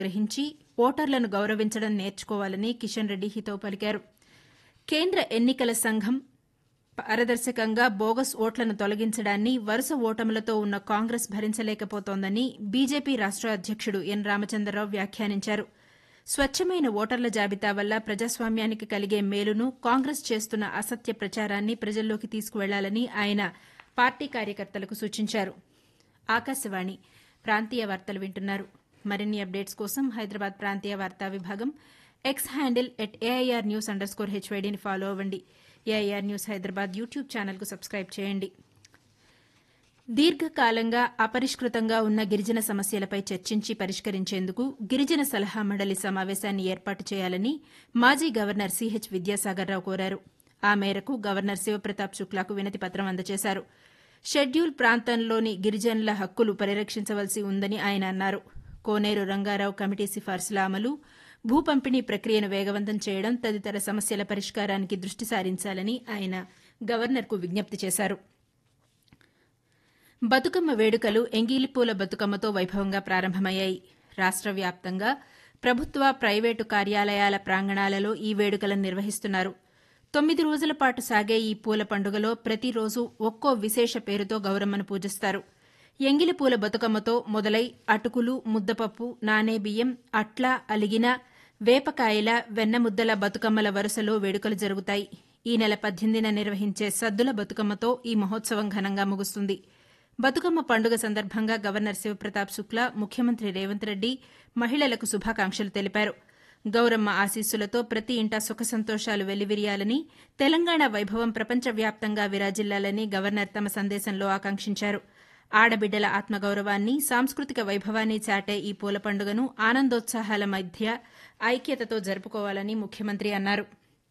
గ్రహించి ఓటర్లను గౌరవించడం నేర్చుకోవాలని కిషన్ రెడ్డి హితవు పలికారు కేంద్ర ఎన్నికల సంఘం పారదర్శకంగా బోగస్ ఓట్లను తొలగించడాన్ని వరుస ఓటములతో ఉన్న కాంగ్రెస్ భరించలేకపోతోందని బీజేపీ రాష్ట అధ్యక్షుడు ఎన్ రామచంద్రరావు వ్యాఖ్యానించారు స్వచ్చమైన ఓటర్ల జాబితా వల్ల ప్రజాస్వామ్యానికి కలిగే మేలును కాంగ్రెస్ చేస్తున్న అసత్య ప్రచారాన్ని ప్రజల్లోకి తీసుకువెళ్లాలని ఆయన పార్టీ కార్యకర్తలకు సూచించారు ఆకాశవాణి ప్రాంతీయ వార్తలు వింటున్నారు మరిన్ని అప్డేట్స్ కోసం హైదరాబాద్ ప్రాంతీయ వార్తా విభాగం X handle at AIR news underscore హెచ్వైడీని ఫాలో అవ్వండి ఏఐఆర్ న్యూస్ హైదరాబాద్ యూట్యూబ్ ఛానల్కు సబ్స్క్రైబ్ చేయండి దీర్ఘకాలంగా అపరిష్కృతంగా ఉన్న గిరిజన సమస్యలపై చర్చించి పరిష్కరించేందుకు గిరిజన సలహా మండలి సమావేశాన్ని ఏర్పాటు చేయాలని మాజీ గవర్నర్ సిహెచ్ విద్యాసాగర్రావు కోరారు ఆ మేరకు గవర్నర్ శివప్రతాప్ శుక్లాకు వినతి పత్రం అందజేశారు షెడ్యూల్ ప్రాంతంలోని గిరిజనుల హక్కులు పరిరక్షించవలసి ఉందని ఆయన అన్నారు కోనేరు రంగారావు కమిటీ సిఫార్సుల అమలు భూ పంపిణీ ప్రక్రియను వేగవంతం చేయడం తదితర సమస్యల పరిష్కారానికి దృష్టి సారించాలని ఆయన గవర్నర్కు విజ్ఞప్తి చేశారు బతుకమ్మ వేడుకలు ఎంగిలిపూల బతుకమ్మతో వైభవంగా ప్రారంభమయ్యాయి రాష్ట వ్యాప్తంగా ప్రభుత్వ ప్రైవేటు కార్యాలయాల ప్రాంగణాలలో ఈ వేడుకలను నిర్వహిస్తున్నారు తొమ్మిది రోజుల పాటు సాగే ఈ పూల పండుగలో ప్రతిరోజు ఒక్కో విశేష పేరుతో గౌరమ్మను పూజిస్తారు ఎంగిలిపూల బతుకమ్మతో మొదలై అటుకులు ముద్దపప్పు నానేబియ్యం అట్ల అలిగిన వేపకాయల వెన్నముద్దల బతుకమ్మల వరుసలో వేడుకలు జరుగుతాయి ఈ నెల పద్దెనిమిదిన నిర్వహించే సద్దుల బతుకమ్మతో ఈ మహోత్సవం ఘనంగా ముగుస్తుంది బతుకమ్మ పండుగ సందర్భంగా గవర్నర్ శివప్రతాప్ శుక్లా ముఖ్యమంత్రి రేవంత్ రెడ్డి మహిళలకు శుభాకాంక్షలు తెలిపారు గౌరమ్మ ఆశీస్సులతో ప్రతి ఇంటా సుఖ సంతోషాలు వెల్లివిరియాలని తెలంగాణ వైభవం ప్రపంచవ్యాప్తంగా విరాజిల్లాలని గవర్నర్ తమ సందేశంలో ఆకాంక్షించారు ఆడబిడ్డల ఆత్మగౌరవాన్ని సాంస్కృతిక వైభవాన్ని చాటే ఈ పూల పండుగను ఆనందోత్సాహాల మధ్య ఐక్యతతో జరుపుకోవాలని ముఖ్యమంత్రి అన్నారు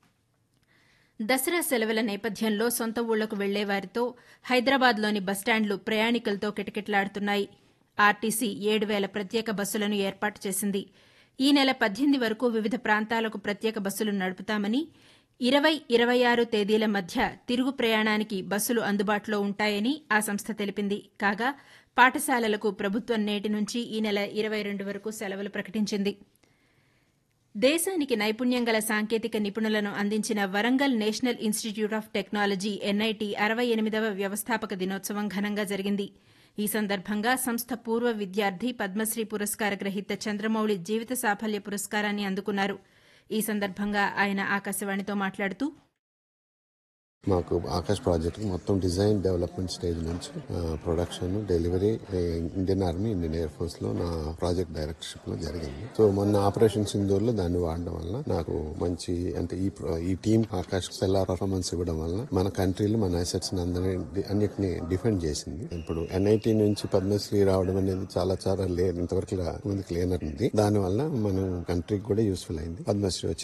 దసరా సెలవుల నేపథ్యంలో సొంత ఊళ్లకు వెళ్లే వారితో హైదరాబాద్లోని బస్టాండ్లు ప్రయాణికులతో కిటకిటలాడుతున్నాయి ఆర్టీసీ ఏడు వేల ప్రత్యేక బస్సులను ఏర్పాటు చేసింది ఈ నెల పద్దెనిమిది వరకు వివిధ ప్రాంతాలకు ప్రత్యేక బస్సులు నడుపుతామని ఇరవై ఇరవై ఆరు తేదీల మధ్య తిరుగు ప్రయాణానికి బస్సులు అందుబాటులో ఉంటాయని ఆ సంస్థ తెలిపింది కాగా పాఠశాలలకు ప్రభుత్వం నేటి నుంచి ఈ నెల ఇరవై రెండు వరకు సెలవులు ప్రకటించింది దేశానికి నైపుణ్యం గల సాంకేతిక నిపుణులను అందించిన Warangal National Institute of Technology NIT అరవై ఎనిమిదవ వ్యవస్థాపక దినోత్సవం ఘనంగా జరిగింది ఈ సందర్భంగా సంస్థ పూర్వ విద్యార్థి పద్మశ్రీ పురస్కార గ్రహీత చంద్రమౌళి జీవిత సాఫల్య పురస్కారాన్ని అందుకున్నారు ఈ సందర్భంగా ఆయన ఆకాశవాణితో మాట్లాడుతూ మాకు ఆకాశ్ ప్రాజెక్ట్ మొత్తం డిజైన్ డెవలప్మెంట్ స్టేజ్ నుంచి production delivery Indian army Indian air force లో నా ప్రాజెక్ట్ డైరెక్టర్షిప్ లో జరిగింది సో మొన్న ఆపరేషన్ సింధూర్ లో దాన్ని వాడడం వల్ల నాకు మంచి అంటే ఈ pro- ఈ టీమ్ ఆకాశ్ సెల్లార్ పర్ఫార్మెన్స్ ఇవ్వడం వల్ల మన కంట్రీలో మన అసెట్స్ అందరినీ అన్నిటిని డిఫెండ్ చేసింది ఇప్పుడు ఎన్ఐటి నుంచి పద్మశ్రీ రావడం అనేది చాలా చాలా లేదు ఇంతవరకు లా- ముందుకు లేనట్టుంది దాని వల్ల మన కంట్రీకి కూడా యూస్ఫుల్ అయింది పద్మశ్రీ వచ్చి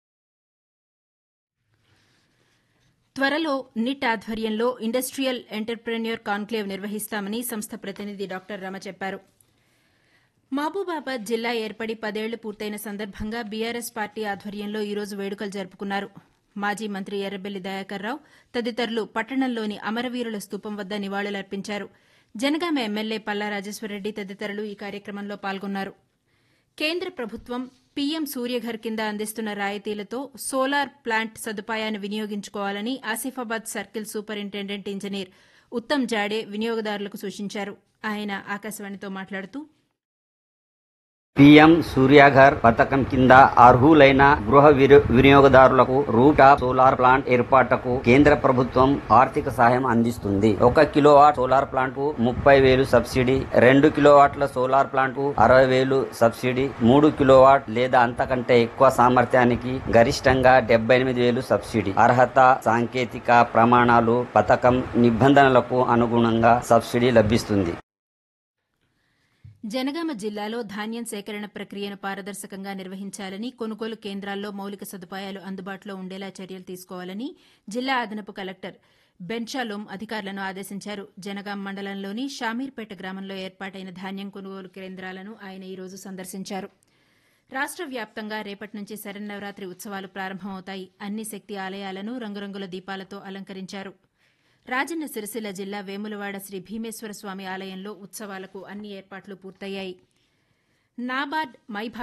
త్వరలో నిట్ ఆధ్వర్యంలో ఇండస్ట్రియల్ ఎంటర్ప్రెన్యూర్ కాన్క్లేవ్ నిర్వహిస్తామని సంస్థ ప్రతినిధి డాక్టర్ రమ చెప్పారు మహబూబాబాద్ జిల్లా ఏర్పడి పదేళ్లు పూర్తయిన సందర్భంగా బీఆర్ఎస్ పార్టీ ఆధ్వర్యంలో ఈరోజు వేడుకలు జరుపుకున్నారు మాజీ మంత్రి ఎర్రబెల్లి దయాకర్ రావు తదితరులు పట్టణంలోని అమరవీరుల స్తూపం వద్ద నివాళులర్పించారు జనగామ ఎమ్మెల్యే పల్లా రాజేశ్వరరెడ్డి తదితరులు ఈ కార్యక్రమంలో పాల్గొన్నారు కేంద్ర ప్రభుత్వం పీఎం సూర్యఘర్ కింద అందిస్తున్న రాయితీలతో సోలార్ ప్లాంట్ సదుపాయాన్ని వినియోగించుకోవాలని Asifabad circle superintendent engineer Uttam Jade వినియోగదారులకు సూచించారు ఆయన ఆకాశవాణితో మాట్లాడుతూ పీఎం సూర్యాఘర్ పథకం కింద అర్హులైన గృహ విరు- వినియోగదారులకు రూటాప్ సోలార్ ప్లాంట్ ఏర్పాటుకు కేంద్ర ప్రభుత్వం ఆర్థిక సహాయం అందిస్తుంది ఒక కిలోవాట్ సోలార్ ప్లాంట్ కు ముప్పై వేలు సబ్సిడీ రెండు కిలోవాట్ల సోలార్ ప్లాంట్ కు అరవై వేలు సబ్సిడీ మూడు కిలోవాట్ లేదా అంతకంటే ఎక్కువ సామర్థ్యానికి గరిష్టంగా డెబ్బై ఎనిమిది వేలు సబ్సిడీ అర్హత సాంకేతిక ప్రమాణాలు పథకం నిబంధనలకు అనుగుణంగా సబ్సిడీ లభిస్తుంది జనగామ జిల్లాలో ధాన్యం సేకరణ ప్రక్రియను పారదర్శకంగా నిర్వహించాలని కొనుగోలు కేంద్రాల్లో మౌలిక సదుపాయాలు అందుబాటులో ఉండేలా చర్యలు తీసుకోవాలని జిల్లా అదనపు కలెక్టర్ బెన్షాలోం అధికారులను ఆదేశించారు జనగాం మండలంలోని షామీర్పేట గ్రామంలో ఏర్పాటైన ధాన్యం కొనుగోలు కేంద్రాలను ఆయన ఈ రోజు సందర్శించారు రాష్ట వ్యాప్తంగా రేపటి నుంచి శరన్నవరాత్రి ఉత్సవాలు ప్రారంభమవుతాయి అన్ని శక్తి ఆలయాలను రంగురంగుల దీపాలతో అలంకరించారు రాజన్న సిరిసిల్ల జిల్లా వేములవాడ శ్రీ భీమేశ్వర స్వామి ఆలయంలో ఉత్సవాలకు అన్ని ఏర్పాట్లు పూర్తయ్యాయి నాబార్డ్ మై